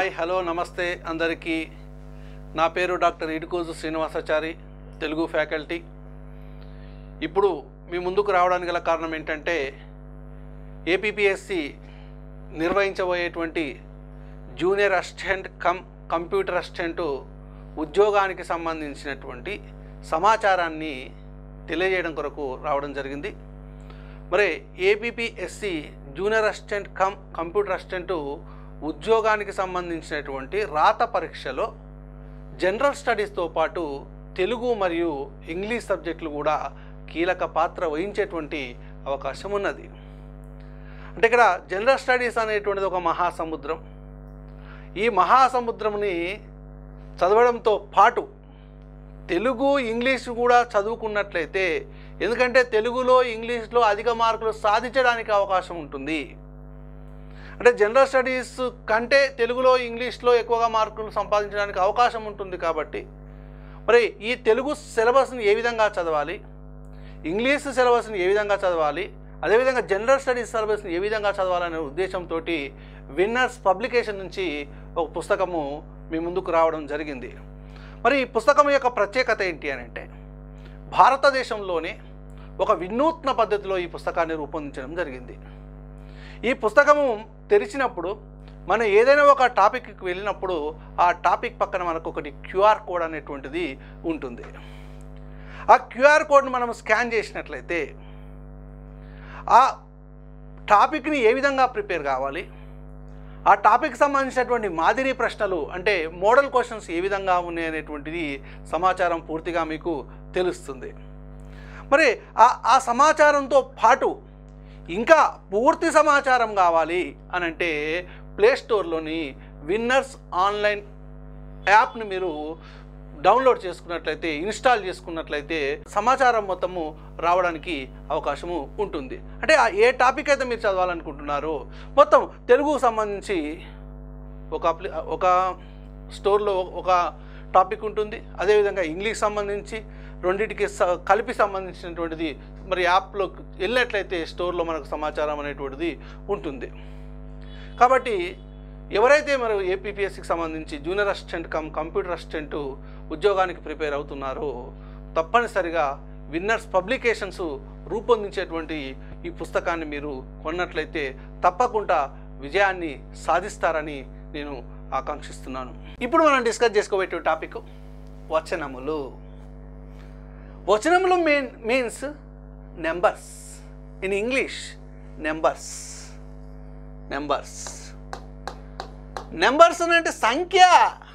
Hi hello నమస్తే అందరికీ నా పేరు డాక్టర్ ఇడుకోజు శ్రీనివాసాచారి తెలుగు ఫ్యాకల్టీ ఇప్పుడు మీ ముందుకు రావడానికి గల కారణం ఏంటంటే ఏపీపీఎస్సి నిర్వహించబోయేటువంటి junior assistant cum computer assistant ఉద్యోగానికి సంబంధించినటువంటి సమాచారాన్ని తెలియజేయడం కొరకు రావడం జరిగింది మరి APPSC junior assistant cum computer assistant ఉద్యోగానికి సంబంధించినటువంటి రాత పరీక్షలో జనరల్ స్టడీస్తో పాటు తెలుగు మరియు ఇంగ్లీష్ సబ్జెక్టులు కూడా కీలక పాత్ర వహించేటువంటి అవకాశం ఉన్నది అంటే ఇక్కడ జనరల్ స్టడీస్ అనేటువంటిది ఒక మహాసముద్రం ఈ మహాసముద్రంని చదవడంతో పాటు తెలుగు ఇంగ్లీష్ కూడా చదువుకున్నట్లయితే ఎందుకంటే తెలుగులో ఇంగ్లీష్లో అధిక మార్కులు సాధించడానికి అవకాశం ఉంటుంది అంటే జనరల్ స్టడీస్ కంటే తెలుగులో ఇంగ్లీష్లో ఎక్కువగా మార్కులు సంపాదించడానికి అవకాశం ఉంటుంది కాబట్టి మరి ఈ తెలుగు సిలబస్ని ఏ విధంగా చదవాలి ఇంగ్లీష్ సిలబస్ని ఏ విధంగా చదవాలి అదేవిధంగా జనరల్ స్టడీస్ సిలబస్ని ఏ విధంగా చదవాలనే ఉద్దేశంతో విన్నర్స్ పబ్లికేషన్ నుంచి ఒక పుస్తకము మీ ముందుకు రావడం జరిగింది మరి ఈ పుస్తకం యొక్క ప్రత్యేకత ఏంటి అని అంటే భారతదేశంలోనే ఒక వినూత్న పద్ధతిలో ఈ పుస్తకాన్ని రూపొందించడం జరిగింది ఈ పుస్తకము తెరిచినప్పుడు మనం ఏదైనా ఒక టాపిక్కి వెళ్ళినప్పుడు ఆ టాపిక్ పక్కన మనకు ఒకటి క్యూఆర్ కోడ్ అనేటువంటిది ఉంటుంది ఆ క్యూఆర్ కోడ్ని మనం స్కాన్ చేసినట్లయితే ఆ టాపిక్ని ఏ విధంగా ప్రిపేర్ కావాలి ఆ టాపిక్ సంబంధించినటువంటి మాదిరి ప్రశ్నలు అంటే మోడల్ క్వశ్చన్స్ ఏ విధంగా ఉన్నాయి అనేటువంటిది సమాచారం పూర్తిగా మీకు తెలుస్తుంది మరి ఆ ఆ సమాచారంతో పాటు ఇంకా పూర్తి సమాచారం కావాలి అని అంటే ప్లే స్టోర్లోని విన్నర్స్ ఆన్లైన్ యాప్ని మీరు డౌన్లోడ్ చేసుకున్నట్లయితే ఇన్స్టాల్ చేసుకున్నట్లయితే సమాచారం మొత్తము రావడానికి అవకాశము ఉంటుంది అంటే ఆ ఏ టాపిక్ అయితే మీరు చదవాలనుకుంటున్నారో మొత్తం తెలుగుకు సంబంధించి ఒక అప్లి ఒక స్టోర్లో ఒక టాపిక్ ఉంటుంది అదేవిధంగా ఇంగ్లీష్ సంబంధించి రెండింటికి స- కలిపి సంబంధించినటువంటిది మరి యాప్లో వెళ్ళినట్లయితే స్టోర్లో మనకు సమాచారం అనేటువంటిది ఉంటుంది కాబట్టి ఎవరైతే మరి ఏపీపీఎస్సికి సంబంధించి junior assistant cum computer assistant ఉద్యోగానికి ప్రిపేర్ అవుతున్నారో తప్పనిసరిగా విన్నర్స్ పబ్లికేషన్స్ రూపొందించేటువంటి ఈ పుస్తకాన్ని మీరు కొన్నట్లయితే తప్పకుండా విజయాన్ని సాధిస్తారని నేను ఆకాంక్షిస్తున్నాను ఇప్పుడు మనం డిస్కస్ చేసుకోబోయే టాపిక్ వచనములు వచనములు mean means numbers in English numbers numbers numbers అంటే సంఖ్య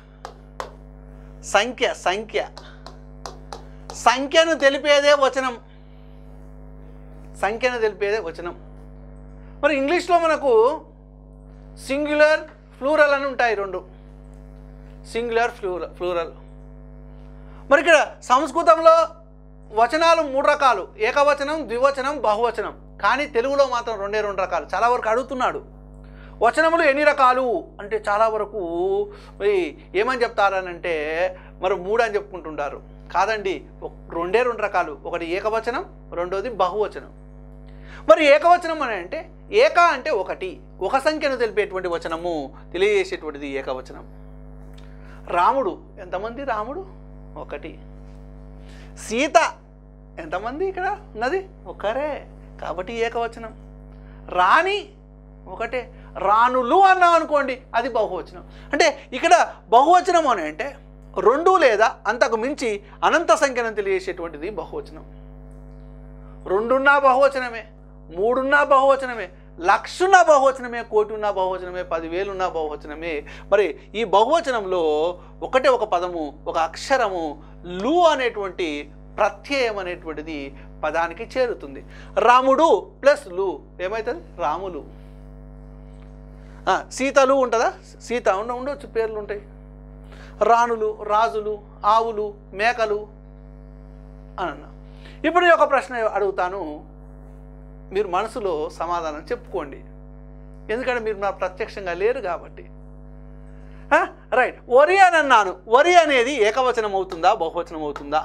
సంఖ్య సంఖ్య సంఖ్యను తెలిపేదే వచనం సంఖ్యను తెలిపేదే వచనం మరి ఇంగ్లీష్లో మనకు సింగులర్ ఫ్లూరల్ అని ఉంటాయి రెండు సింగులర్ ఫ్లూరల్ ఫ్లూరల్ మరి ఇక్కడ సంస్కృతంలో వచనాలు మూడు రకాలు ఏకవచనం ద్వివచనం బహువచనం కానీ తెలుగులో మాత్రం రెండే రెండు రకాలు చాలా వరకు అడుగుతున్నాడు వచనములు ఎన్ని రకాలు అంటే చాలా వరకు మరి ఏమని చెప్తారనంటే మరి మూడు అని చెప్పుకుంటుంటారు కాదండి ఒక- రెండే రెండు రకాలు ఒకటి ఏకవచనం రెండోది బహువచనం మరి ఏకవచనం అని అంటే ఏక అంటే ఒకటి ఒక సంఖ్యను తెలిపేటువంటి వచనము తెలియజేసేటువంటిది ఏకవచనం రాముడు ఎంతమంది రాముడు ఒకటి సీత ఎంతమంది ఇక్కడ ఉన్నది ఒకరే కాబట్టి ఏకవచనం రాణి ఒకటే రాణులు అన్నాం అనుకోండి అది బహువచనం అంటే ఇక్కడ బహువచనం అని అంటే రెండు లేదా అంతకు మించి అనంత సంఖ్యను తెలియజేసేటువంటిది బహువచనం రెండున్నా బహువచనమే మూడున్నా బహువచనమే లక్షున్న బహువచనమే కోటి ఉన్న బహువచనమే పదివేలున్న బహువచనమే మరి ఈ బహువచనంలో ఒకటే ఒక పదము ఒక అక్షరము లు అనేటువంటి ప్రత్యయం అనేటువంటిది పదానికి చేరుతుంది రాముడు ప్లస్ లు ఏమవుతుంది రాములు ఆ, సీతలు ఉంటుందా సీత ఉండ ఉండవచ్చు పేర్లు ఉంటాయి రాణులు రాజులు ఆవులు మేకలు అని అన్నా ఇప్పుడు నేను ఒక ప్రశ్న అడుగుతాను మీరు మనసులో సమాధానం చెప్పుకోండి ఎందుకంటే మీరు నా ప్రత్యక్షంగా లేరు కాబట్టి ఆ, రైట్ వరి అని అన్నాను వరి అనేది ఏకవచనం అవుతుందా బహువచనం అవుతుందా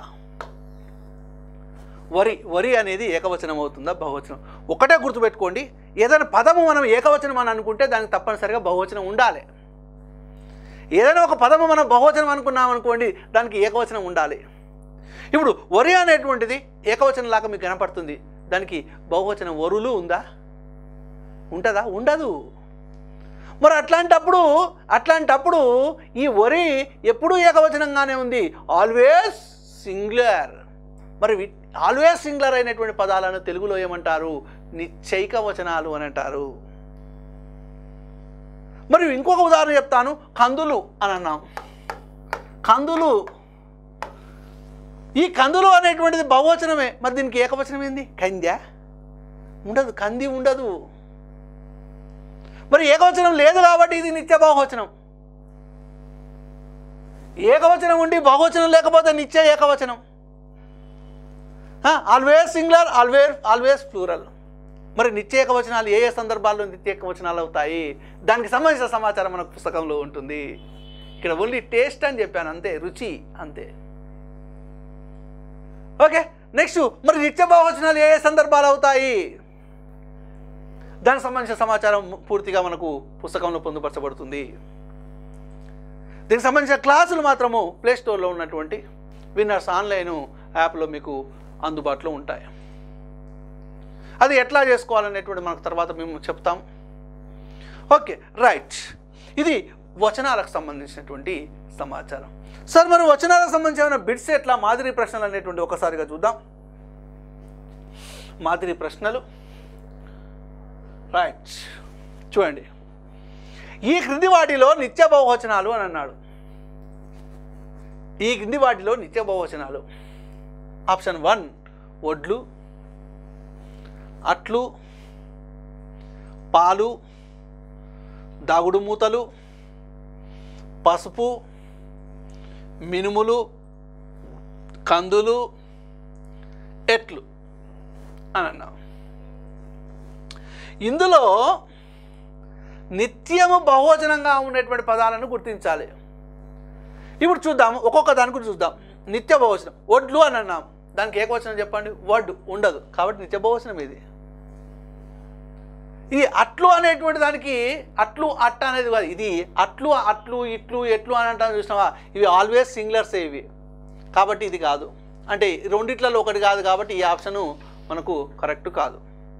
వరి వరి అనేది ఏకవచనం అవుతుందా బహువచనం ఒకటే గుర్తుపెట్టుకోండి ఏదైనా పదము మనం ఏకవచనం అని అనుకుంటే దానికి తప్పనిసరిగా బహువచనం ఉండాలి ఏదైనా ఒక పదము మనం బహువచనం అనుకున్నాం అనుకోండి దానికి ఏకవచనం ఉండాలి ఇప్పుడు వరి అనేటువంటిది ఏకవచనం లాగా మీకు కనపడుతుంది దానికి బహువచనం వరులు ఉందా ఉంటుందా ఉండదు మరి అట్లాంటప్పుడు అట్లాంటప్పుడు ఈ వరి ఎప్పుడూ ఏకవచనంగానే ఉంది ఆల్వేస్ సింగులర్ మరి ఆల్వేస్ సింగులర్ అయినటువంటి పదాలను తెలుగులో ఏమంటారు నిశ్చైక వచనాలు అని అంటారు మరి ఇంకొక ఉదాహరణ చెప్తాను కందులు అని అన్నాం కందులు ఈ కందులు అనేటువంటిది బహువచనమే మరి దీనికి ఏకవచనం ఏంది కంద్యా ఉండదు కంది ఉండదు మరి ఏకవచనం లేదు కాబట్టి ఇది నిత్య బహువచనం ఏకవచనం ఉండి బహువచనం లేకపోతే నిత్య ఏకవచనం always singular always always plural మరి నిత్య ఏకవచనాలు ఏ ఏ సందర్భాల్లో నిత్య ఏకవచనాలు అవుతాయి దానికి సంబంధించిన సమాచారం మనకు పుస్తకంలో ఉంటుంది ఇక్కడ ఓన్లీ టేస్ట్ అని చెప్పాను అంతే రుచి అంతే ఓకే నెక్స్ట్ మరి నిత్య బహువచనాలు ఏ ఏ సందర్భాలు అవుతాయి దానికి సంబంధించిన సమాచారం పూర్తిగా మనకు పుస్తకంలో పొందుపరచబడుతుంది దీనికి సంబంధించిన క్లాసులు మాత్రము ప్లే స్టోర్లో ఉన్నటువంటి విన్నర్స్ ఆన్లైన్ యాప్లో మీకు అందుబాటులో ఉంటాయి అది ఎట్లా చేసుకోవాలనేటువంటి మనకు తర్వాత మేము చెప్తాం ఓకే రైట్ ఇది వచనాలకు సంబంధించినటువంటి సమాచారం సార్ మరి వచనాలకు సంబంధించిన బిట్స్ ఎట్లా మాదిరి ప్రశ్నలు అనేటువంటి ఒకసారిగా చూద్దాం మాదిరి ప్రశ్నలు రైట్ చూడండి ఈ క్రింది వాటిలో నిత్య బహువచనాలు అని అన్నాడు ఈ క్రింది వాటిలో నిత్య బహువచనాలు ఆప్షన్ వన్ వడ్లు అట్లు పాలు దాగుడు మూతలు పసుపు మినుములు కందులు ఎట్లు అని అన్నాం ఇందులో నిత్యము బహువచనంగా ఉండేటువంటి పదాలను గుర్తించాలి ఇప్పుడు చూద్దాం ఒక్కొక్క దాని గురించి చూద్దాం నిత్య బహువచనం వడ్లు అని అన్నాం దానికి ఏకవచనం చెప్పండి వడ్ ఉండదు కాబట్టి నిత్య బహువచనం ఇది ఇది అట్లు అనేటువంటి దానికి అట్లు అట్ట అనేది కాదు ఇది అట్లు అట్లు ఇట్లు ఎట్లు అని అంటాను చూసినావా ఇవి ఆల్వేస్ సింగులర్స్ ఇవి కాబట్టి ఇది కాదు అంటే ఈ రెండిట్లలో ఒకటి కాదు కాబట్టి ఈ ఆప్షను మనకు కరెక్ట్ కాదు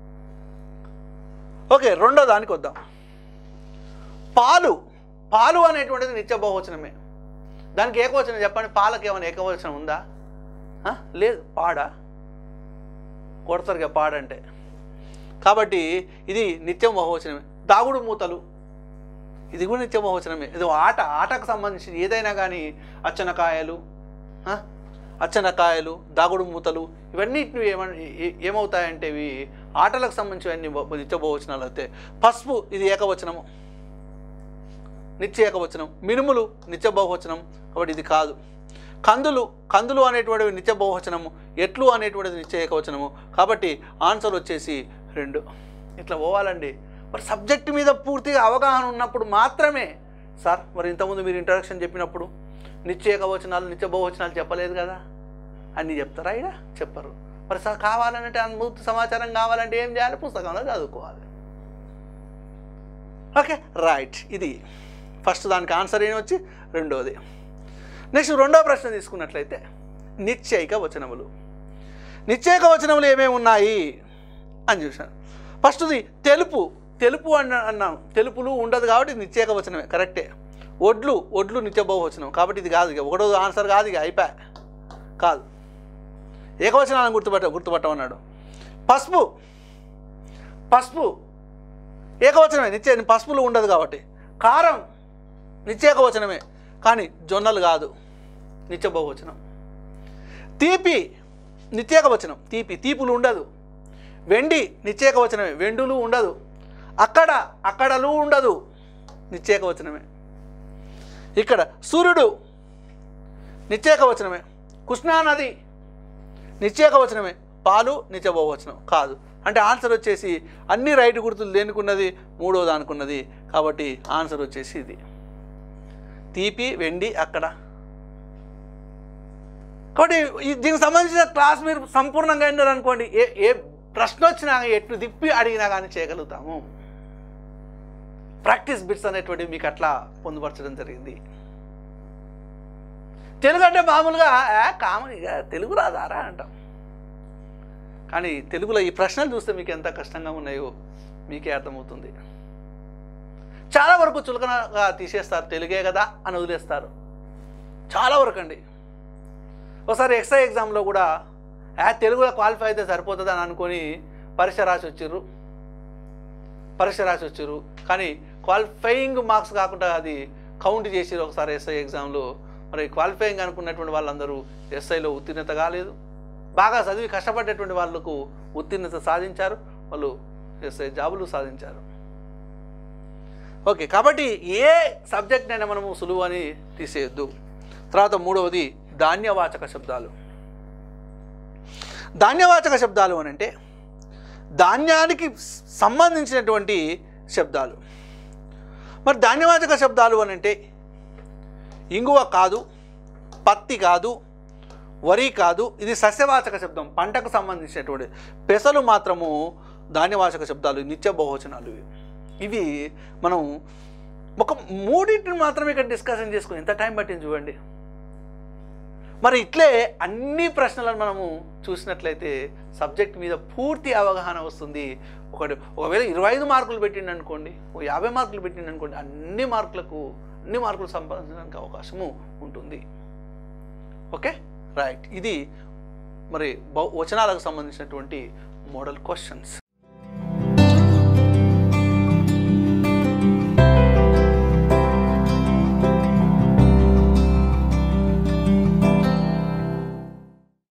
ఓకే రెండో దానికి వద్దాం పాలు పాలు అనేటువంటిది నిత్య బహువచనమే దానికి ఏకవచనం చెప్పండి పాలకి ఏమైనా ఏకవచనం ఉందా ఆ? లేదు పాడా కొడతారుగా పాడంటే కాబట్టి ఇది నిత్యం బహువచనమే దాగుడు మూతలు ఇది కూడా నిత్య బహువచనమే ఇది ఆట ఆటకు సంబంధించి ఏదైనా కానీ అచ్చనకాయలు ఆ? అచ్చనకాయలు దాగుడు మూతలు ఇవన్నీ ఏమ ఏ- ఏమవుతాయంటే ఇవి ఆటలకు సంబంధించినవన్నీ బ- నిత్య బహువచనాలు అవుతాయి పసుపు ఇది ఏకవచనము నిత్య ఏకవచనం మినుములు నిత్య బహువచనం కాబట్టి ఇది కాదు కందులు కందులు అనేటువంటివి నిత్య బహువచనము ఎట్లు అనేటువంటిది నిత్య ఏకవచనము కాబట్టి ఆన్సర్ వచ్చేసి రెండు ఇట్లా పోవాలండి మరి సబ్జెక్ట్ మీద పూర్తిగా అవగాహన ఉన్నప్పుడు మాత్రమే సార్ మరి ఇంతకుముందు మీరు ఇంట్రడక్షన్ చెప్పినప్పుడు నిత్య ఏకవచనాలు నిత్య బహువచనాలు చెప్పలేదు కదా అన్నీ చెప్తారా ఇక చెప్పరు మరి సార్ కావాలంటే పూర్తి సమాచారం కావాలంటే ఏం చేయాలి పుస్తకంలో చదువుకోవాలి ఓకే రైట్ ఇది ఫస్ట్ దానికి ఆన్సర్ ఏమి వచ్చి రెండోది నెక్స్ట్ రెండో ప్రశ్న తీసుకున్నట్లయితే నిశ్చయిక వచనములు నిశ్చయిక వచనములు ఏమేమి ఉన్నాయి అని చూశాను ఫస్ట్ది తెలుపు తెలుపు అన్న అన్నాం తెలుపులు ఉండదు కాబట్టి ఇది నిశ్చయిక వచనమే కరెక్టే ఒడ్లు ఒడ్లు నిత్య బహువచనం కాబట్టి ఇది కాదు ఇక ఒకటో ఆన్సర్ కాదు ఇక అయిపోయా కాదు ఏకవచనాలను గుర్తుపట్ట గుర్తుపట్టమన్నాడు పసుపు పసుపు ఏకవచనమే నిత్య పసుపులు ఉండదు కాబట్టి కారం నిత్యేకవచనమే కానీ జొన్నలు కాదు నిత్య బహువచనం తీపి నిత్యేకవచనం తీపి తీపులు ఉండదు వెండి నిత్యేకవచనమే వెండులు ఉండదు అక్కడ అక్కడలు ఉండదు నిత్యేకవచనమే ఇక్కడ సూర్యుడు నిత్యేకవచనమే కృష్ణానది నిత్యేకవచనమే పాలు నిత్య బహువచనం కాదు అంటే ఆన్సర్ వచ్చేసి అన్ని రైట్ గుర్తులు దేనికున్నది మూడో దానికున్నది కాబట్టి ఆన్సర్ వచ్చేసి ఇది తీపి వెండి అక్కడ కాబట్టి ఈ- దీనికి సంబంధించిన క్లాస్ మీరు సంపూర్ణంగా విన్నారు అనుకోండి ఏ ఏ ప్రశ్న వచ్చినా ఎట్లు తిప్పి అడిగినా కానీ చేయగలుగుతాము ప్రాక్టీస్ బిట్స్ అనేటువంటివి మీకు అట్లా పొందుపరచడం జరిగింది తెలుగు అంటే మామూలుగా "ఆ, కామన్ ఇక తెలుగు రాదారా అంటాం కానీ తెలుగులో ఈ ప్రశ్నలు చూస్తే మీకు ఎంత కష్టంగా ఉన్నాయో మీకే అర్థమవుతుంది చాలా వరకు చులకనగా తీసేస్తారు తెలుగే కదా అని వదిలేస్తారు చాలా వరకు అండి ఒకసారి ఎక్స్ట్రా ఎగ్జామ్లో కూడా ఆ తెలుగులో క్వాలిఫై అయితే సరిపోతుంది అని అనుకొని పరీక్ష రాసి వచ్చిర్రు పరీక్ష రాసి వచ్చారు కానీ క్వాలిఫైయింగ్ మార్క్స్ కాకుండా అది కౌంట్ చేసిరు ఒకసారి ఎస్ఐ ఎగ్జామ్లో మరి క్వాలిఫైయింగ్ అనుకున్నటువంటి వాళ్ళందరూ ఎస్ఐలో ఉత్తీర్ణత కాలేదు బాగా చదివి కష్టపడేటువంటి వాళ్ళకు ఉత్తీర్ణత సాధించారు వాళ్ళు ఎస్ఐ జాబులు సాధించారు ఓకే కాబట్టి ఏ సబ్జెక్ట్ అయినా మనము సులువు అని తీసేయొద్దు తర్వాత మూడవది ధాన్యవాచక శబ్దాలు ధాన్యవాచక శబ్దాలు అని అంటే ధాన్యానికి సంబంధించినటువంటి శబ్దాలు మరి ధాన్యవాచక శబ్దాలు అని అంటే ఇంగువ కాదు పత్తి కాదు వరి కాదు ఇది సస్యవాచక శబ్దం పంటకు సంబంధించినటువంటి పెసలు మాత్రము ధాన్యవాచక శబ్దాలు నిత్య బహువచనాలు ఇవి. ఇవి మనం ఒక మూడింటిని మాత్రమే ఇక్కడ డిస్కషన్ చేసుకుని ఎంత టైం పట్టింది చూడండి మరి ఇట్లే అన్ని ప్రశ్నలను మనము చూసినట్లయితే సబ్జెక్ట్ మీద పూర్తి అవగాహన వస్తుంది ఒకటి ఒకవేళ ఇరవై ఐదు మార్కులు పెట్టిండు అనుకోండి ఓ యాభై మార్కులు పెట్టిండు అనుకోండి అన్ని మార్కులకు అన్ని మార్కులు సంపాదించడానికి అవకాశము ఉంటుంది ఓకే రైట్ ఇది మరి బహు వచనాలకు సంబంధించినటువంటి మోడల్ క్వశ్చన్స్